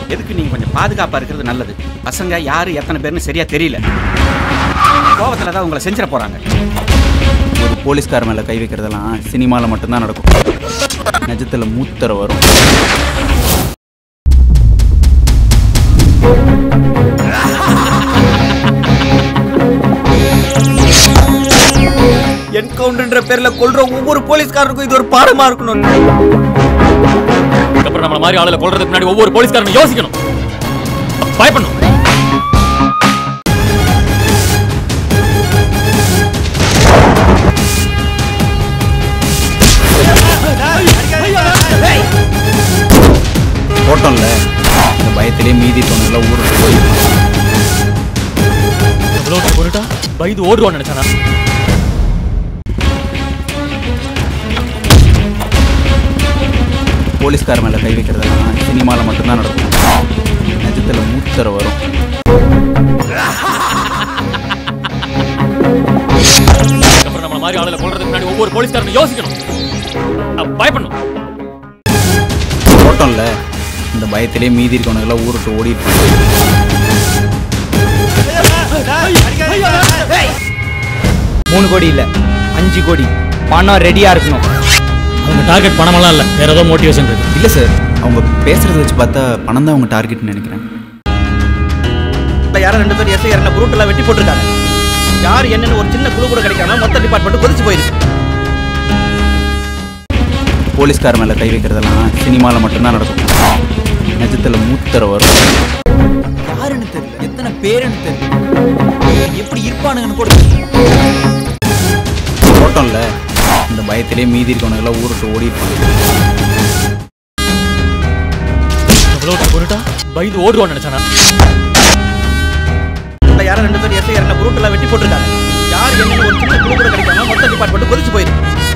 எதுக்கு நீங்க கொஞ்சம் பாதுகாப்பா இருக்கிறது நல்லது பசங்க யாரு எத்தனை பேர்னு சரியா தெரியல கோவத்துல தான் உங்களை செஞ்சிட போறாங்க ஒரு போலீஸ்கார மேலே கை வைக்கிறதெல்லாம் சினிமாவில் மட்டும்தான் நடக்கும் நிஜத்தில் மூத்தர வரும் என்கவுண்டர்ன்ற பேர்ல கொல்ற ஒவ்வொரு போலீஸ்காரருக்கும் இது ஒரு பாடமா இருக்கணும் அதுக்கப்புறம் நம்மள மாதிரி ஆளுல கொல்றதுக்கு முன்னாடி ஒவ்வொரு போலீஸ்காரனும் யோசிக்கணும் பயப்படணும் போட்டோம்ல இந்த பயத்திலே மீதி தோணுல ஊருக்கு போய் எவ்வளோ போட்டுட்டா பயந்து ஓடுவான்னு நினைச்சானா போலீஸ்கார மேலே கை வைக்கிறதெல்லாம் சினிமாவில் மட்டும்தான் நடக்கும் நிஜத்தில் மூத்தர வரும் அதுக்கப்புறம் நம்மள மாதிரி ஆளுல கொல்றதுக்கு முன்னாடி ஒவ்வொரு போலீஸ்காரனும் யோசிக்கணும் அப்ப பயப்படணும் போட்டோம்ல இந்த பயத்திலே மீதி இருக்கவனுங்களாம் ஊருக்கு ஓடிட்டு மூணு கோடி இல்ல அஞ்சு கோடி பணம் ரெடியா இருக்கணும் அவங்க டார்கெட் பணமெல்லாம் இல்ல வேற ஏதோ மோட்டிவேஷன் இருக்கு இல்லை சார் அவங்க பேசுறத வச்சு பார்த்தா பணம் தான் அவங்க டார்கெட்னு நினைக்கிறேன் யாரோ ரெண்டு பேர் எஸ்ஐ என்ன புரூட்டெல்லாம் வெட்டி போட்டிருக்காங்க யார் என்னன்னு ஒரு சின்ன குழு கூட கிடைக்காம மொத்த டிபார்ட்மெண்ட் கொதிச்சு போயிருக்கு போலீஸ்கார மேலே கை வைக்கிறதெல்லாம் சினிமாவில் மட்டும்தான் நடக்கும் நிஜத்தில் மூத்தர வரும் யாருன்னு தெரியல எத்தனை பேருன்னு தெரியல எப்படி இருப்பானுங்கன்னு கூட போட்டோம்ல இந்த பயத்திலே மீதி இருக்கவனுங்களாம் ஊருக்கு ஓடிட்டு எவ்வளோ போட்டுட்டா பயந்து ஓடுவான்னு நினைச்சானா யாரோ ரெண்டு பேர் எஸ்ஐ என்ன புரூட்டெல்லாம் வெட்டி போட்டிருக்காங்க யார் என்னன்னு ஒரு சின்ன குழு கூட கிடைக்காம மொத்த டிபார்ட்மெண்ட் கொதிச்சு போயிருக்கு